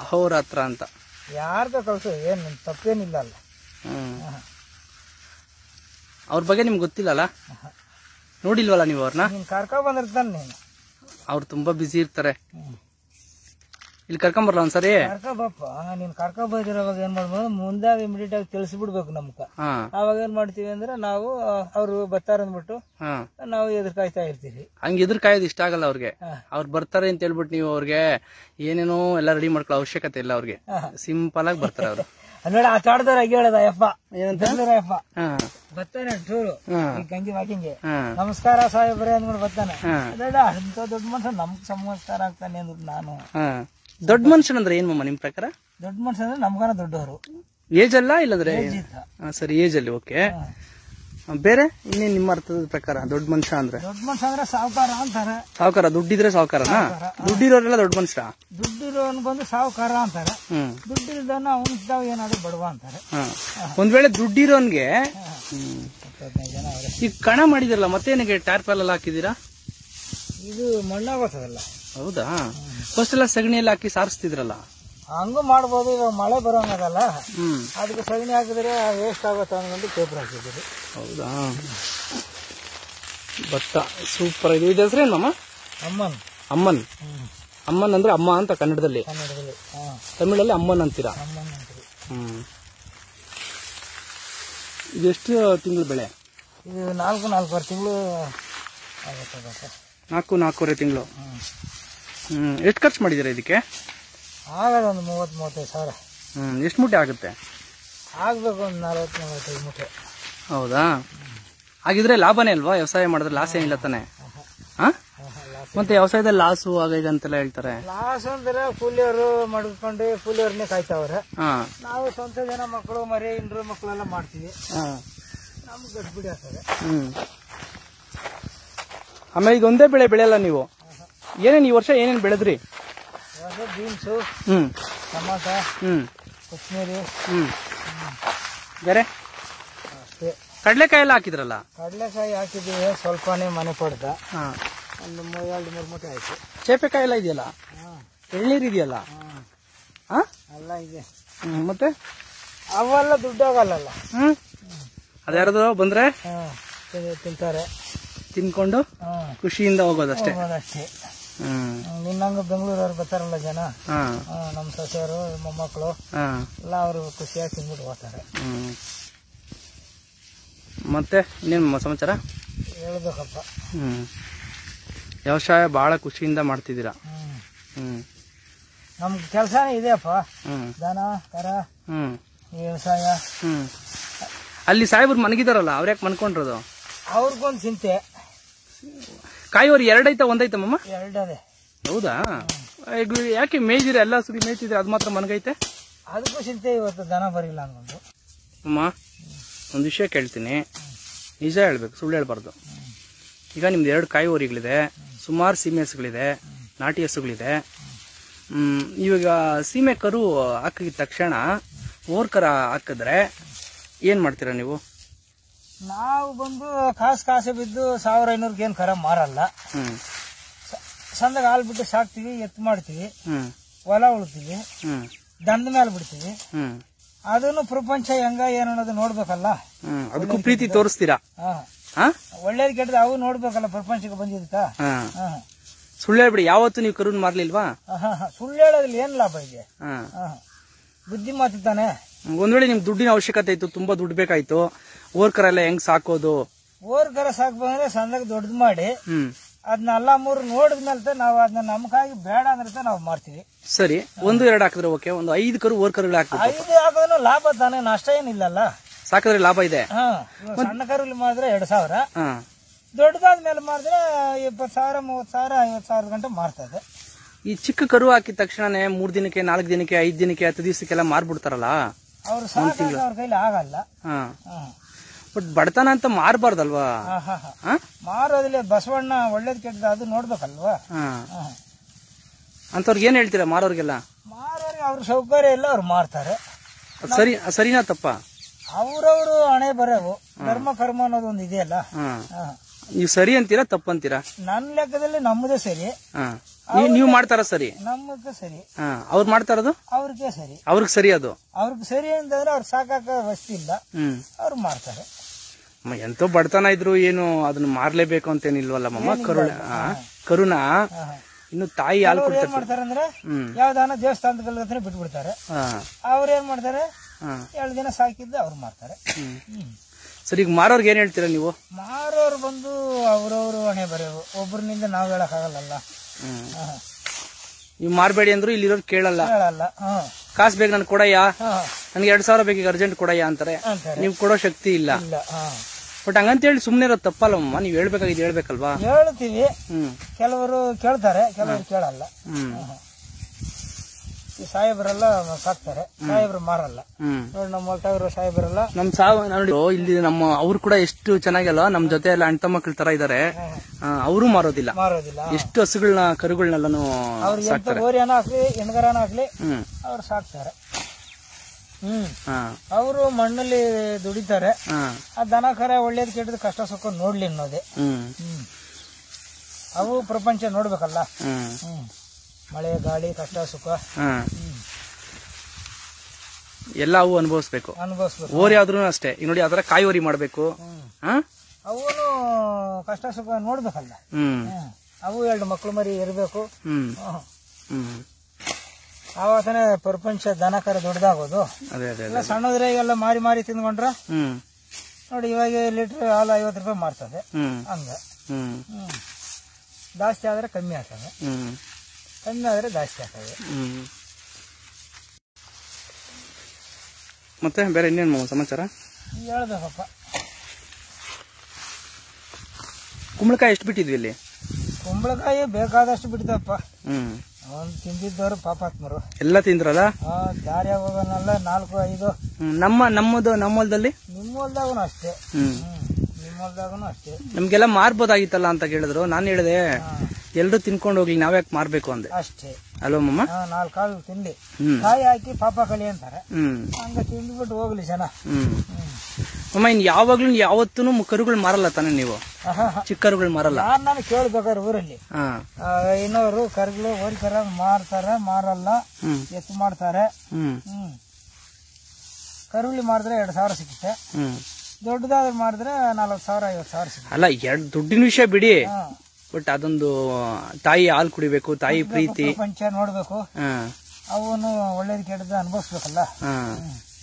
ಅಹೋರಾತ್ರ ಅಂತ ಯಾರ್ದ ಕಳ್ಸು ಏನ್ ತಪ್ಪೇನಿಲ್ಲ ಅಲ್ಲ ಹ್ಮ್ ಆಹಾ. ಅವ್ರ ಬಗ್ಗೆ ನಿಮ್ಗೆ ಗೊತ್ತಿಲ್ಲಲ್ಲ ನೋಡಿಲ್ವಲ್ಲ ನೀವು ಅವ್ರನ್ನ ನೀನ್ ಕರ್ಕೊ ಬಂದಿರ್ತಾನೆ ನೀನು ಅವ್ರು ತುಂಬಾ ಬ್ಯುಸಿ ಇರ್ತಾರೆ ಇಲ್ಲಿ ಕರ್ಕೊಂಬರ್ಲ ಒಂದ್ಸರಿ ಕರ್ಕೊ ಬಪ್ಪ ನೀನ್ ಕರ್ಕೊ ಬಂದಿರೋವಾಗ ಏನ್ ಮಾಡ್ಬೋದು ಮುಂದೆ ಇಮಿಡಿಯೇಟ್ ಆಗಿ ತಿಳಿಸ್ಬಿಡ್ಬೇಕು ನಮ್ಗ ಹಾ ಅವಾಗ ಏನ್ ಮಾಡ್ತೀವಿ ಅಂದ್ರೆ ನಾವು ಅವ್ರು ಬರ್ತಾರ ಅಂದ್ಬಿಟ್ಟು ಹಾ ನಾವು ಎದುರು ಕಾಯ್ತಾ ಇರ್ತೀವಿ ಹಂಗೆ ಎದುರು ಕಾಯೋದು ಇಷ್ಟ ಆಗಲ್ಲ ಅವ್ರಿಗೆ ಹಾ. ಅವ್ರು ಬರ್ತಾರೆ ಅಂತ ಹೇಳ್ಬಿಟ್ಟು ನೀವು ಅವ್ರಿಗೆ ಏನೇನೋ ಎಲ್ಲ ರೆಡಿ ಮಾಡ್ಕೊಳ್ಳೋ ಅವಶ್ಯಕತೆ ಇಲ್ಲ ಅವ್ರಿಗೆ ಸಿಂಪಲ್ ಆಗಿ ಬರ್ತಾರೆ ಅವರು ನೋಡಿ ಆ ತಾಡ್ದಾರ ಆಗಿ ಹೇಳದ ಯಪ್ಪ ಏನಂತ ಯಪ್ಪ ಹಾ ಬರ್ತಾನೆ ಟೂರು ಹಾ ಈ ಗಂಜಿ ವಾಕಿಂಗೆ ಹಾ ನಮಸ್ಕಾರ ಸಾಹೇಬ್ರೆ ಅಂದ್ಕೊಂಡು ಬರ್ತಾನೆ ಹಾ ಅದೇಡ ಇಂಥ ದೊಡ್ಡ ಮನುಷ್ಯ ನಮ್ಗ್ ನಮಸ್ಕಾರ ಆಗ್ತಾನೆ ಅಂದ್ಬಿಟ್ಟು ನಾನು ಹಾ ದೊಡ್ಡ ಮನುಷ್ಯನ್ ಅಂದ್ರೆ ಏನ್ ಮಮ್ಮ ನಿಮ್ ಪ್ರಕಾರ ದೊಡ್ಡ ಮನುಷ್ಯ ಅಂದ್ರೆ ನಮ್ಗನ ದೊಡ್ಡವರು ಏಜ್ ಅಲ್ಲ ಇಲ್ಲಂದ್ರೆ ಅಜಿತ್. ಹಾ, ಸರಿ ಏಜ್ ಅಲ್ಲಿ ಓಕೆ ಬೇರೆ ಇನ್ನೇನ್ ನಿಮ್ಮ ಅರ್ಥದ ಪ್ರಕಾರ ದೊಡ್ಡ ಮನುಷ್ಯ ಅಂದ್ರೆ ದೊಡ್ಡ ಮನುಷ್ಯ ಅಂದ್ರೆ ಸಾವುಕಾರ ಅಂತಾರೆ ಸಾವುಕಾರ ದುಡ್ಡಿದ್ರೆ ಸಾವುಕಾರನಾ ದುಡ್ಡಿರೋರೆಲ್ಲ ದೊಡ್ಡ ಮನುಷ್ಯ ದುಡ್ಡಿರೋನ್ ಬಂದು ಸಾವುಕಾರ ಅಂತಾರೆ ಹ್ಮ್ ದುಡ್ಡಿಲ್ದನ ಅವನಿದ್ದಾವ ಏನಾದ್ರು ಬಡವ ಅಂತಾರೆ ಹಾ ಒಂದ್ ವೇಳೆ ದುಡ್ಡಿರೋನ್ಗೆ ಹ್ಮ್ ಹತ್ತು ಹದಿನೈದು ಜನ ಅವ್ರೆ ಈಗ ಕಣ ಮಾಡಿದಿರಲ್ಲ ಮತ್ತೇನಿಗೆ ಟ್ಯಾರ್ಪಲ್ ಎಲ್ಲ ಹಾಕಿದೀರಾ ಇದು ಮಣ್ಣಾಗೋತದಲ್ಲ ಹೌದಾ ಫಸ್ಟ್ ಎಲ್ಲ ಸಗಣಿ ಎಲ್ಲ ಹಾಕಿ ಸಾರಿಸ್ತಿದ್ರಲ್ಲ ಹಂಗೂ ಮಾಡ್ಬೋದು ಇವಾಗ ಮಳೆ ಬರೋಂಗದಲ್ಲ ಹ್ಮ್ ಅದಕ್ಕೆ ಸಗಣಿ ಹಾಕಿದ್ರೆ ವೇಸ್ಟ್ ಆಗುತ್ತೆ ಅಂದ್ಕೊಂಡು ಪೇಪರ್ ಹಾಕಿದ್ದೀರಿ ಹೌದಾ ಭತ್ತ ಸೂಪರ್ ಇದು ಇದು ಹೆಸರೇನಮ್ಮ ಅಮ್ಮನ್ ಅಮ್ಮನ್ ಹ್ಮ್ ಅಮ್ಮನ್ ಅಂದ್ರೆ ಅಮ್ಮ ಅಂತ ಕನ್ನಡದಲ್ಲಿ ಕನ್ನಡದಲ್ಲಿ ಹಾ ತಮಿಳಲ್ಲಿ ಅಮ್ಮನ್ ಅಂತೀರಾ ಅಮ್ಮನ್ ಅಂತೀವಿ ಹ್ಮ್ ಇದೆಷ್ಟು ತಿಂಗಳ ಬೆಳೆ ಇದು ನಾಲ್ಕು ನಾಲ್ಕೂವರೆ ತಿಂಗಳು ಆಗುತ್ತೆ ಗೊತ್ತಾ ನಾಲ್ಕು ನಾಲ್ಕೂವರೆ ತಿಂಗಳು ಹ್ಮ್ ಹ್ಮ್ ಎಷ್ಟು ಖರ್ಚು ಮಾಡಿದ್ದೀರಾ ಇದಕ್ಕೆ ಆಗಲ್ಲ ಒಂದು ಮೂವತ್ತು ಮೂವತ್ತೈದು ಸಾವಿರ ಹ್ಮ್ ಎಷ್ಟು ಮೂಟೆ ಆಗುತ್ತೆ ಆಗ್ಬೇಕು ಒಂದು ನಲ್ವತ್ತು ನಲವತ್ತೈದು ಮೂಟೆ ಹೌದಾ ಹಾಗಿದ್ರೆ ಲಾಭನೇ ಅಲ್ವಾ ವ್ಯವಸಾಯ ಮಾಡಿದ್ರೆ ಲಾಸ್ ಏನಿಲ್ಲ ತಾನೆ ಹಾ ಮತ್ತೆ ವ್ಯವಸಾಯದಲ್ಲಿ ಲಾಸು ಆಗ ಈಗ ಅಂತೆಲ್ಲ ಹೇಳ್ತಾರೆ ಲಾಸ್ ಅಂದ್ರೆ ಕೂಲಿಯವರು ಮಡ್ಕೊಂಡು ಕೂಲಿಯವ್ರನ್ನೇ ಕಾಯ್ತಾವ್ರೆ ಹಾ ನಾವು ಸ್ವಂತ ಜನ ಮಕ್ಕಳು ಮರಿ ಇಂಡ್ರು ಮಕ್ಕಳೆಲ್ಲ ಮಾಡ್ತೀವಿ ಹಾ ನಮ್ಗೆ ಗಟ್ಬಿಡಿ ಆಗ್ತದೆ ಹ್ಮ್ ಆಮೇಲೆ ಇದೊಂದೇ ಬೆಳೆ ಬೆಳೆಯಲ್ಲ ನೀವು ಏನೇನ್ ಈ ವರ್ಷ ಏನೇನ್ ಬೆಳೆದ್ರಿ ಇವಾಗ ಬೀನ್ಸು ಹ್ಮ್ ಟಮಾಟ ಹ್ಮ್ ಕೊತ್ತಂಬರಿ ಹ್ಮ್ ಬೇರೆ ಅಷ್ಟೇ ಕಡಲೆಕಾಯಿ ಎಲ್ಲ ಹಾಕಿದ್ರಲ್ಲ ಕಡಲೆಕಾಯಿ ಹಾಕಿದ್ದೀವಿ ಸ್ವಲ್ಪನೇ ಮನೆ ಪಡ್ದ ಹಾ ಒಂದು ಮೂರು ಎರಡು ಮೂರು ಮೂಟೆ ಆಯ್ತು ಚೇಪೆಕಾಯಿ ಎಲ್ಲ ಇದೆಯಲ್ಲ ಹಾಂ ಎಳ್ನೀರ್ ಇದೆಯಲ್ಲ ಹಾಂ ಹಾ ಎಲ್ಲ ಇದೆ ಹ್ಮ್, ಮತ್ತೆ ಅವೆಲ್ಲ ದುಡ್ಡಾಗಲ್ಲ ಹ್ಮ್ ಅದ್ಯಾರದು ಬಂದ್ರೆ ಹಾಂ ತಿಂತಾರೆ ತಿನ್ಕೊಂಡು ಹಾಂ ಖುಷಿಯಿಂದ ಹೋಗೋದಷ್ಟೇ ಹೋಗೋದಷ್ಟೇ ಹ್ಮ್ ನಿನ್ನಂಗ ಬೆಂಗಳೂರವ್ರು ಬರ್ತಾರಲ್ಲ ಜನ ಹಾ ಆ, ನಮ್ಮ ಸೊಸೆಯರು ಮೊಮ್ಮಕ್ಕಳು ಹಾ ಎಲ್ಲ ಅವರು ಖುಷಿಯಾಗಿ ತಿಂದ್ಬಿಟ್ಟು ಹೋಗ್ತಾರೆ ಹ್ಮ್ ಮತ್ತೆ ಇನ್ನೇನು ಸಮಾಚಾರ ಹೇಳ್ಬೇಕಪ್ಪ ಹ್ಮ್ ವ್ಯವಸಾಯ ಬಹಳ ಖುಷಿಯಿಂದ ಮಾಡ್ತಿದ್ದೀರಾ ಹ್ಮ್ ಹ್ಮ್ ನಮ್ಗೆ ಕೆಲಸನೇ ಇದೆಯಪ್ಪ ಹ್ಮ್ ದನ ಕರ ಹ್ಮ್ ವ್ಯವಸಾಯ ಹ್ಮ್ ಅಲ್ಲಿ ಸಾಹೇಬ್ರು ಮನಗಿದಾರಲ್ಲ ಅವ್ರ್ಯಾಕೆ ಮನ್ಕೊಂಡ್ರದು ಅವ್ರಿಗೊಂದು ಚಿಂತೆ ಕಾಯೋರು ಎರಡೈತ ಒಂದೈತಮ್ಮ ಎರಡದೇ ಹೌದಾ ಈಗ ಯಾಕೆ ಮೇಯ್ದಿರ ಎಲ್ಲ ಸುಗಿ ಮೇಯ್ತಿದ್ರೆ ಅದು ಮಾತ್ರ ಮನಗೈತೆ ಅದಕ್ಕೂ ಚಿಂತೆ ಇವತ್ತು ದನ ಬರಿಲ್ಲ ಅಂದ್ಕೊಂಡು ಅಮ್ಮ ಒಂದು ವಿಷಯ ಕೇಳ್ತೀನಿ ನಿಜ ಹೇಳ್ಬೇಕು ಸುಳ್ಳು ಹೇಳ್ಬಾರ್ದು ಈಗ ನಿಮ್ದು ಎರಡು ಕಾಯಿ ಊರಿಗಳಿದೆ ಸುಮಾರು ಸೀಮೆ ಹಸುಗಳಿದೆ ನಾಟಿ ಹಸುಗಳಿದೆ ಹ್ಮ್, ಇವಾಗ ಸೀಮೆ ಕರು ಹಾಕಿದ ತಕ್ಷಣ ಓರ್ ಕರ ಹಾಕಿದ್ರೆ ಏನು ಮಾಡ್ತೀರಾ ನೀವು ನಾವು ಬಂದು ಕಾಸು ಕಾಸು ಬಿದ್ದು ಸಾವಿರ ಐನೂರ್ಗೆ ಏನು ಕರ ಮಾರಲ್ಲ ಹ್ಮ್ ಸ- ಸಂದಾಗ ಹಾಲು ಬಿಟ್ಟು ಸಾಕ್ತಿವಿ ಎತ್ತು ಮಾಡ್ತೀವಿ ಹ್ಮ್ ಹೊಲ ಉಳ್ತೀವಿ ಹ್ಮ್ ದಂಡ ಮೇಲೆ ಬಿಡ್ತೀವಿ ಹ್ಮ್ ಅದನ್ನು ಪ್ರಪಂಚ ಹೆಂಗ ಏನು ಅನ್ನೋದು ನೋಡ್ಬೇಕಲ್ಲ ಹ್ಮ್ ಅದಕ್ಕೂ ಪ್ರೀತಿ ತೋರಿಸ್ತೀರಾ ಹಾ ಹಾ ಒಳ್ಳೇದು ಕೆಟ್ಟದ್ದು ಅವು ನೋಡ್ಬೇಕಲ್ಲ ಪ್ರಪಂಚಕ್ಕೆ ಬಂದಿದ್ದಕ್ಕ ಹಾ ಹಾ ಸುಳ್ಳು ಹೇಳ್ಬಿಡಿ ಯಾವತ್ತು ನೀವು ಕರುನ್ ಮಾರ್ಲಿಲ್ವಾ ಹಾ, ಹಾ. ಸುಳ್ಳು ಹೇಳೋದ್ರಲ್ಲಿ ಏನ್ ಲಾಭ ಇದೆ ಹಾ ಹಾ. ಬುದ್ಧಿ ಮಾತು ತಾನೆ ಒಂದ್ ವೇಳೆ ನಿಮ್ಗೆ ದುಡ್ಡಿನ ಅವಶ್ಯಕತೆ ಇತ್ತು ತುಂಬಾ ದುಡ್ಡು ಬೇಕಾಯ್ತು ಓರ್ ಕರ ಎಲ್ಲ ಹೆಂಗ್ ಸಾಕೋದು ಓರ್ ಕರ ಸಾಕ್ ಬಂದ್ರೆ ಸಂದಾಗ ದೊಡ್ಡದು ಮಾಡಿ ಹ್ಮ್ ಅದನ್ನ ಎಲ್ಲ ಮೂರು ನೋಡಿದ್ಮೇಲೆ ನಾವು ಅದನ್ನ ನಮಗಾಗಿ ಬೇಡ ಅಂದ್ರೆ ನಾವು ಮಾಡ್ತೀವಿ ಸರಿ ಒಂದು ಎರಡು ಹಾಕಿದ್ರೆ ಓಕೆ ಒಂದು ಐದು ಕರು ಓರ್ ಕರುಗಳು ಹಾಕ್ಬೇಕು ಐದು ಹಾಕೋದ್ರೂ ಲಾಭ ತಾನೆ ನಷ್ಟ ಏನಿಲ್ಲಲ್ಲ ಸಾಕಿದ್ರೆ ಲಾಭ ಇದೆ ಹಾ ಇವಾಗ ಸಣ್ಣ ಕರುಲಿ ಮಾಡಿದ್ರೆ ಎರಡ್ ಸಾವಿರ ಹಾ ದೊಡ್ಡದಾದ್ಮೇಲೆ ಮಾಡಿದ್ರೆ ಇಪ್ಪತ್ತು ಸಾವಿರ ಮೂವತ್ತು ಸಾವಿರ ಐವತ್ತು ಸಾವಿರ ಗಂಟೆ ಮಾರ್ತದೆ ಈ ಚಿಕ್ಕ ಕರು ಹಾಕಿದ ತಕ್ಷಣನೇ ಮೂರ್ ದಿನಕ್ಕೆ ನಾಲ್ಕು ದಿನಕ್ಕೆ ಐದ್ ದಿನಕ್ಕೆ ಹತ್ತು ದಿವಸಕ್ಕೆಲ್ಲ ಮಾರ್ಬಿಡ್ತಾರಲ್ಲ ಅವ್ರು ಸಾಕಾಗ ಅವ್ರ ಕೈಲಿ ಆಗಲ್ಲ ಹಾ ಹಾ ಬಟ್ ಬಡತನ ಅಂತ ಮಾರಬಾರ್ದಲ್ವಾ ಹಾ ಹಾ ಹಾ ಹಾ ಮಾರೋದಿಲ್ಲ ಬಸವಣ್ಣ ಒಳ್ಳೇದ್ ಕೆಟ್ಟದ ಅದು ನೋಡ್ಬೇಕಲ್ವಾ ಹಾ ಹಾ. ಅಂತವ್ರಿಗೆ ಏನ್ ಹೇಳ್ತೀರಾ ಮಾರೋರ್ಗೆಲ್ಲ ಮಾರೋರಿಗೆ ಅವ್ರ ಸೌಕರ್ಯ ಇಲ್ಲ ಅವ್ರು ಮಾರ್ತಾರೆ ಅದ್ ಸರಿ ಅದ್ ಸರಿನಾ ತಪ್ಪ ಅವ್ರವ್ರು ಹಣೆ ಬರವು ಧರ್ಮ ಕರ್ಮ ಅನ್ನೋದು ಒಂದು ಇದೆಯಲ್ಲ ಹಾ ಹಾ. ನೀವು ಸರಿ ಅಂತೀರಾ ತಪ್ಪಂತೀರಾ ನನ್ನ ಲೆಕ್ಕದಲ್ಲಿ ನಮ್ಮದೇ ಸರಿ ಹಾ ನೀವು ನೀವು ಮಾಡ್ತಾರ ಸರಿ ನಮ್ಮಕ್ಕೆ ಸರಿ ಹಾ ಅವ್ರು ಮಾಡ್ತಾ ಇರೋದು ಅವ್ರಿಗೆ ಸರಿ ಅವ್ರಿಗೆ ಸರಿ ಅದು ಅವ್ರಿಗೆ ಸರಿ ಅಂತಂದ್ರೆ ಅವ್ರು ಸಾಕಾಕ ವಸ್ತು ಇಲ್ಲ ಹ್ಮ್ ಅವ್ರು ಮಾಡ್ತಾರೆ ಮ, ಎಂತೋ ಬಡತನ ಇದ್ರು ಏನು ಅದನ್ನ ಮಾರ್ಲೇಬೇಕು ಅಂತೇನಿಲ್ವಲ್ಲ ಮಮ್ಮ ಕರುಣ ಆ, ಕರುಣ ಇನ್ನು ತಾಯಿ ಹಾಲು ಅವ್ರು ಏನ್ ಕೊಡ್ತಾರೆ ಮಾಡ್ತಾರೆ ಅಂದ್ರೆ ಹ್ಮ್ ಯಾವ್ದಾನ ದೇವಸ್ಥಾನದ ಹತ್ರ ಬಿಟ್ಬಿಡ್ತಾರೆ ಹಾ ಅವ್ರು ಏನ್ ಮಾಡ್ತಾರೆ ಹಾ ಎರಡು ದಿನ ಸಾಕಿದ್ದು ಅವ್ರು ಮಾಡ್ತಾರೆ ಹ್ಮ್ ಹ್ಮ್ ಸರಿ ಈಗ ಮಾರೋರ್ಗೆ ಏನ್ ಹೇಳ್ತೀರಾ ನೀವು ಮಾರೋರು ಬಂದು ಅವ್ರವ್ರು ಹೊಣೆ ಬರೆಯವು ಒಬ್ಬರನಿಂದ ನಾವು ಹೇಳಕ್ಕಾಗಲ್ಲ ಹ್ಮ್ ಹಾ. ನೀವು ಮಾರ್ಬೇಡಿ ಅಂದ್ರು ಇಲ್ಲಿರೋರು ಕೇಳಲ್ಲ ಹೇಳಲ್ಲ ಹ್ಮ್ ಕಾಸು ಬೇಕು ನನ್ ಕೊಡಯ್ಯ ಹಾ ನನ್ಗೆ ಎರಡ್ ಸಾವಿರ ಬೇಕೀಗ ಅರ್ಜೆಂಟ್ ಕೊಡಯ್ಯ ಅಂತಾರೆ ಅಂತಾರೆ ನೀವು ಕೊಡೋ ಶಕ್ತಿ ಇಲ್ಲ ಇಲ್ಲ ಹಾ ಬಟ್ ಹಂಗಂತೇಳಿ ಸುಮ್ನೆ ಇರೋದು ತಪ್ಪಲ್ಲಮ್ಮ ನೀವು ಹೇಳ್ಬೇಕಾಗಿದ್ದು ಹೇಳ್ಬೇಕಲ್ವಾ ಹೇಳ್ತೀವಿ ಹ್ಮ್ ಕೆಲವರು ಕೇಳ್ತಾರೆ ಕೆಲವರು ಕೇಳಲ್ಲ ಹ್ಮ್ ಈ ಸಾಹೇಬರೆಲ್ಲ ಸಾಕ್ತಾರೆ ಸಾಹೇಬ್ರು ಮಾರಲ್ಲ ಹ್ಮ್ ನೋಡಿ ನಮ್ಮ ಹೊಲ್ತಾಗಿರೋ ಸಾಹೇಬರೆಲ್ಲ ನಮ್ ಸಾವು ನೋಡಿ ಇಲ್ಲಿ ನಮ್ಮ ಅವ್ರು ಕೂಡ ಎಷ್ಟು ಚೆನ್ನಾಗಲ್ಲ ನಮ್ ಜೊತೆ ಎಲ್ಲ ಅಣ್ಣ ಮಕ್ಳ ತರ ಇದಾರೆ ಅವರು ಮಾರೋದಿಲ್ಲ ಮಾರೋದಿಲ್ಲ ಎಷ್ಟು ಹಸುಗಳನ್ನ ಕರುಗಳನ್ನೆಲ್ಲಾನು ಅವ್ರಿಗೆ ಎಂತ ಓರಿಯನ ಹಾಕ್ಲಿ ಹೆಣ್ಗರನ ಹಾಕ್ಲಿ ಹ್ಮ್ ಅವ್ರು ಸಾಕ್ತಾರೆ ಹ್ಮ್ ಹಾ ಅವರು ಮಣ್ಣಲ್ಲಿ ದುಡಿತಾರೆ ಹಾ ಆ ದನ ಕರ ಒಳ್ಳೇದ್ ಕೆಟ್ಟದ್ ಕಷ್ಟ ಸುಖ ನೋಡ್ಲಿ ಅನ್ನೋದೇ ಹ್ಮ್ ಹ್ಮ್ ಅವು ಪ್ರಪಂಚ ನೋಡ್ಬೇಕಲ್ಲ ಹ್ಮ್ ಹ್ಮ್ ಮಳೆ ಗಾಳಿ ಕಷ್ಟ ಸುಖ ಹಾ ಹ್ಮ್ ಎಲ್ಲ ಅವು ಅನುಭವಿಸ್ಬೇಕು ಅನುಭವಿಸ್ಬೇಕು ಓರಿ ಆದ್ರೂ ಅಷ್ಟೇ ಈಗ ನೋಡಿ ಅದರ ಕಾಯಿ ಓರಿ ಮಾಡ್ಬೇಕು ಹ್ಮ್ ಹಾ ಅವನು ಕಷ್ಟ ಸುಖ ನೋಡ್ಬೇಕಲ್ಲ ಹ್ಮ್ ಹ್ಮ್ ಅವು ಎರಡು ಮಕ್ಳು ಮರಿ ಇರಬೇಕು ಹ್ಮ್ ಹ್ಮ್ ಆವಾಗನೇ ಪ್ರಪಂಚ ದನ ಕರ ದೊಡ್ಡದಾಗೋದು ಅದೇ ಅದೇ ಎಲ್ಲ ಅದೇ ಸಣ್ಣದ್ರೆ ಎಲ್ಲ ಮಾರಿ ಮಾರಿ ತಿಂದ್ಕೊಂಡ್ರ ಹ್ಮ್ ನೋಡಿ ಇವಾಗ ಲೀಟರ್ ಹಾಲು ಐವತ್ತು ರೂಪಾಯಿ ಮಾರ್ತದೆ ಹ್ಮ್ ಹಂಗ ಹ್ಮ್ ಹ್ಮ್ ಜಾಸ್ತಿ ಆದ್ರೆ ಕಮ್ಮಿ ಆಗ್ತದೆ ಹ್ಮ್ ಕಮ್ಮಿ ಆದ್ರೆ ಜಾಸ್ತಿ ಆಗ್ತದೆ ಹ್ಮ್ ಮತ್ತೆ ಬೇರೆ ಇನ್ನೇನು ಮಾವ ಸಮಾಚಾರ ಹೇಳ್ಬೇಕಪ್ಪ ಕುಂಬಳಕಾಯಿ ಎಷ್ಟು ಬಿಟ್ಟಿದ್ವಿ ಇಲ್ಲಿ ಕುಂಬಳಕಾಯಿ ಬೇಕಾದಷ್ಟು ಬಿಡ್ತಪ್ಪ ಹ್ಮ್ ಅವ್ನು ತಿಂದಿದ್ದವರು ಪಾಪಾತ್ಮರು ಎಲ್ಲ ತಿಂದ್ರಲ್ಲ ಆ ದಾರಿಯಾಗ ಹೋಗೋನೆಲ್ಲ ನಾಲ್ಕು ಐದು ಹ್ಮ್, ನಮ್ಮ ನಮ್ಮದು ನಮ್ಮ ಹೊಲದಲ್ಲಿ ನಿಮ್ಮ ಹೊಲ್ದಾಗನು ಅಷ್ಟೇ ಹ್ಮ್ ಹ್ಮ್ ನಿಮ್ಮ ಹೊಲ್ದಾಗನು ಅಷ್ಟೇ ನಮ್ಗೆಲ್ಲ ಮಾರ್ಬೋದಾಗಿತ್ತಲ್ಲ ಅಂತ ಕೇಳಿದ್ರು ನಾನು ಹೇಳಿದೆ ಹಾ, ಎಲ್ರು ತಿನ್ಕೊಂಡು ಹೋಗ್ಲಿ ನಾವ್ಯಾಕೆ ಮಾರ್ಬೇಕು ಅಂದೆ ಅಷ್ಟೇ ಅಲ್ವಾ ಮಮ್ಮ ಹಾ ನಾಲ್ಕು ಕಾಳು ತಿನ್ಲಿ ಹ್ಮ್ ಕಾಯಿ ಹಾಕಿ ಪಾಪ ಕಳಿ ಅಂತಾರೆ ಹ್ಮ್ ಹಂಗ ತಿಂದ್ಬಿಟ್ಟು ಹೋಗ್ಲಿ ಜನ ಹ್ಮ್ ಹ್ಮ್ ಮಮ್ಮ ಇನ್ ಯಾವಾಗ್ಲೂ ಯಾವತ್ತೂ ಕರುಗಳು ಮಾರಲ್ಲ ತಾನೆ ನೀವು ಆಹಾ. ಚಿಕ್ಕ ಕರುಗಳು ಮಾರಲ್ಲ ನಾನ್ ನಾನು ಕೇಳ್ಬೇಕಾದ್ರೆ ಊರಲ್ಲಿ ಹಾ ಆ, ಇನ್ನೋರು ಕರ್ಗಳು ಓರಿ ಕರ ಮಾರ್ತಾರೆ ಮಾರಲ್ಲ ಹ್ಮ್ ಎತ್ತು ಮಾಡ್ತಾರೆ ಹ್ಮ್ ಹ್ಮ್ ಕರುಳಿ ಮಾಡಿದ್ರೆ ಎರಡು ಸಾವಿರ ಸಿಗುತ್ತೆ ಹ್ಮ್ ದೊಡ್ಡದಾದ್ರೆ ಮಾಡಿದ್ರೆ ನಲ್ವತ್ತು ಸಾವಿರ ಐವತ್ತು ಸಾವಿರ ಸಿಗುತ್ತೆ ಅಲ್ಲ ಎರಡ್ ದುಡ್ಡಿನ ವಿಷಯ ಬಿಡಿ ಹಾ. ಬಟ್ ಅದೊಂದು ತಾಯಿ ಹಾಲು ಕುಡಿಬೇಕು ತಾಯಿ ಪ್ರೀತಿ ಪ್ರಪಂಚ ನೋಡ್ಬೇಕು ಹಾ ಅವನು ಒಳ್ಳೇದ್ ಕೆಟ್ಟದ ಅನುಭವಿಸ್ಬೇಕಲ್ಲ ಹಾ ಹ್ಮ್